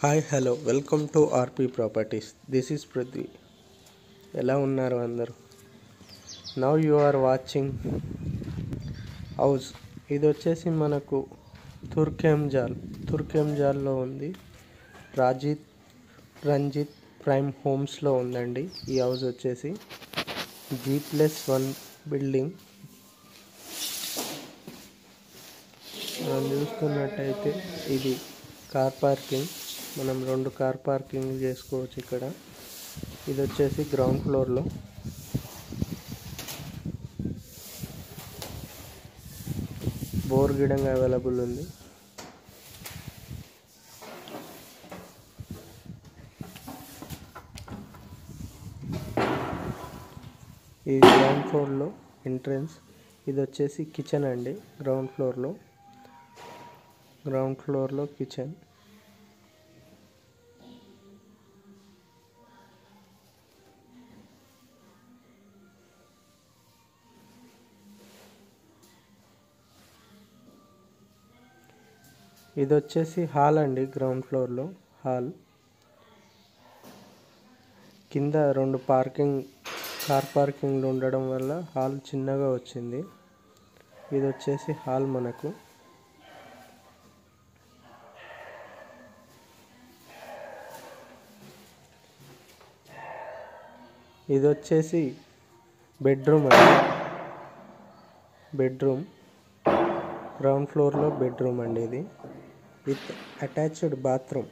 hi hello welcome to RP properties this is Prithvi ఎలా ఉన్నారు అందరూ now you are watching house ఇది వచ్చేసి మనకు తుర్కెంజాల్ తుర్కెంజాల్లో ఉంది రాజిత్ రంజిత్ ప్రైమ్ హోమ్స్లో ఉందండి ఈ హౌస్ వచ్చేసి జీ ప్లస్ వన్ బిల్డింగ్ మనం చూస్తున్నట్టయితే ఇది కార్ పార్కింగ్ మనం రెండు కార్ పార్కింగ్ చేసుకోవచ్చు ఇక్కడ ఇది వచ్చేసి గ్రౌండ్ ఫ్లోర్లో బోర్ గిడంగా అవైలబుల్ ఉంది ఇది గ్రౌండ్ ఫ్లోర్లో ఎంట్రన్స్ ఇది వచ్చేసి కిచెన్ అండి గ్రౌండ్ ఫ్లోర్లో గ్రౌండ్ ఫ్లోర్లో కిచెన్ ఇది వచ్చేసి హాల్ అండి గ్రౌండ్ ఫ్లోర్లో హాల్ కింద రెండు పార్కింగ్ కార్ పార్కింగ్లు ఉండడం వల్ల హాల్ చిన్నగా వచ్చింది ఇది వచ్చేసి హాల్ మనకు ఇది వచ్చేసి బెడ్రూమ్ అండి బెడ్రూమ్ గ్రౌండ్ ఫ్లోర్లో బెడ్రూమ్ అండి ఇది విత్ అటాచ్డ్ బాత్రూమ్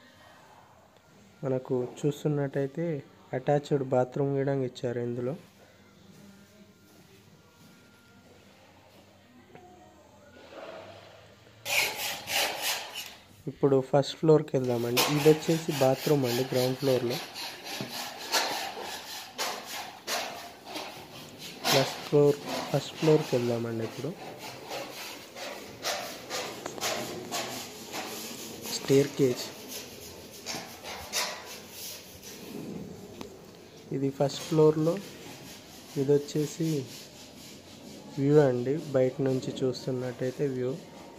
మనకు చూస్తున్నట్టయితే అటాచ్డ్ బాత్రూమ్ కూడా ఇచ్చారు ఇందులో ఇప్పుడు ఫస్ట్ ఫ్లోర్కి వెళ్దామండి ఇది వచ్చేసి బాత్రూమ్ అండి గ్రౌండ్ ఫ్లోర్లో ఫస్ట్ ఫ్లోర్ ఫస్ట్ ఫ్లోర్కి వెళ్దామండి ఇప్పుడు స్టేర్ కేజ్ ఇది ఫస్ట్ ఫ్లోర్లో ఇది వచ్చేసి వ్యూ అండి బయట నుంచి చూస్తున్నట్టయితే వ్యూ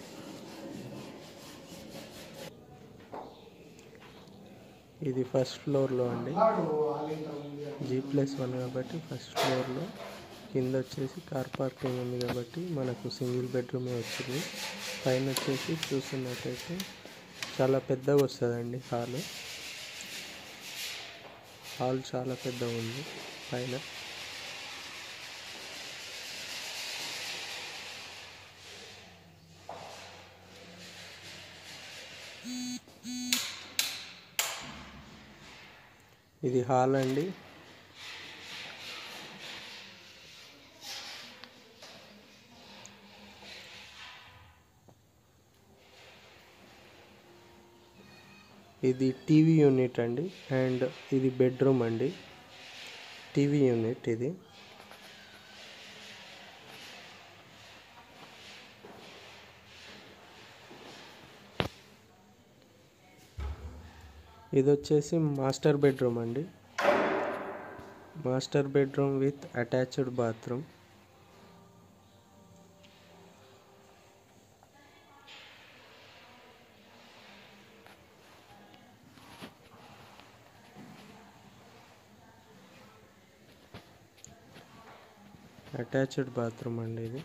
ఇది ఫస్ట్ ఫ్లోర్లో అండి జీ ప్లస్ వన్ కాబట్టి ఫస్ట్ ఫ్లోర్లో కింద వచ్చేసి కార్ పార్కింగ్ ఉంది కాబట్టి మనకు సింగిల్ బెడ్రూమే వచ్చింది పైన వచ్చేసి చూస్తున్నట్టయితే చాలా పెద్దగా వస్తుందండి హాల్ హాల్ చాలా పెద్దగా ఉంది పైన ఇది హాల్ అండి ఇది టీవీ యూనిట్ అండి అండ్ ఇది బెడ్రూమ్ అండి టీవీ యూనిట్ ఇది ఇది వచ్చేసి మాస్టర్ బెడ్రూమ్ అండి master bedroom with attached bathroom attached bathroom అండి ఇది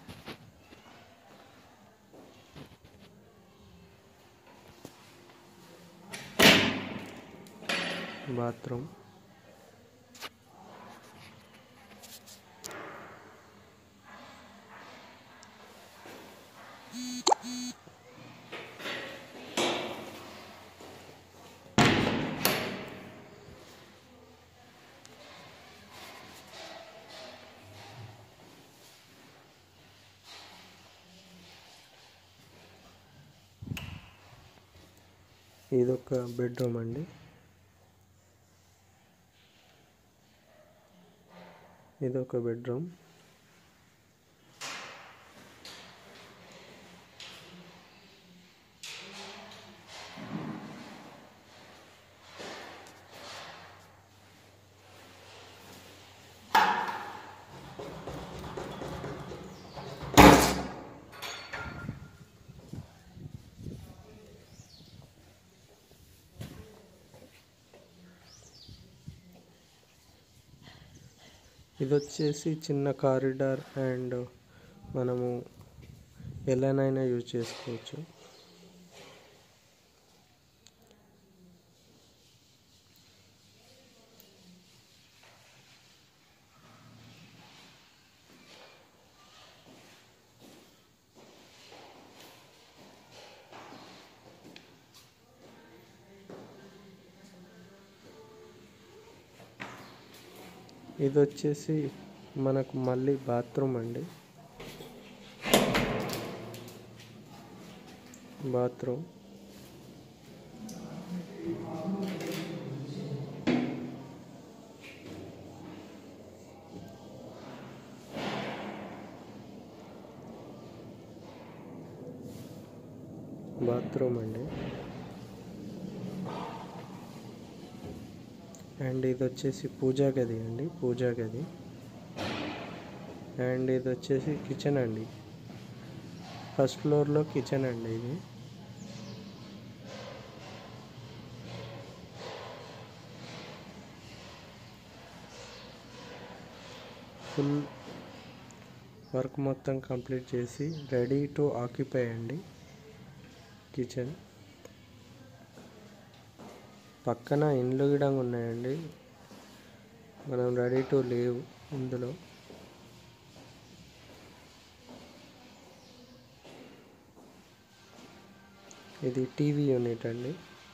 బాత్రూమ్ ఇదొక బెడ్రూమ్ అండి ఇదొక బెడ్రూమ్ ఇది వచ్చేసి చిన్న కారిడార్ అండ్ మనము ఎలానైనా యూజ్ చేసుకోవచ్చు ఇది వచ్చేసి మనకు మళ్ళీ బాత్రూమ్ అండి బాత్రూమ్ బాత్రూమ్ అండి అండ్ ఇది వచ్చేసి పూజా గది అండి పూజా గది అండ్ ఇది వచ్చేసి కిచెన్ అండి ఫస్ట్ ఫ్లోర్లో కిచెన్ అండి ఇది ఫుల్ వర్క్ మొత్తం కంప్లీట్ చేసి రెడీ టు ఆక్యుపై అండి కిచెన్ పక్కన ఇండ్లు కూడా ఉన్నాయండి మనం రెడీ టు లీవ్ ఇందులో ఇది టీవీ యూనిట్ అండి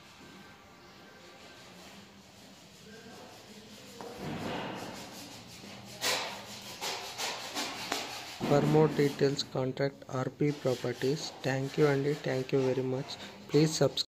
for more details contact RP properties thank you అండి thank you very much please subscribe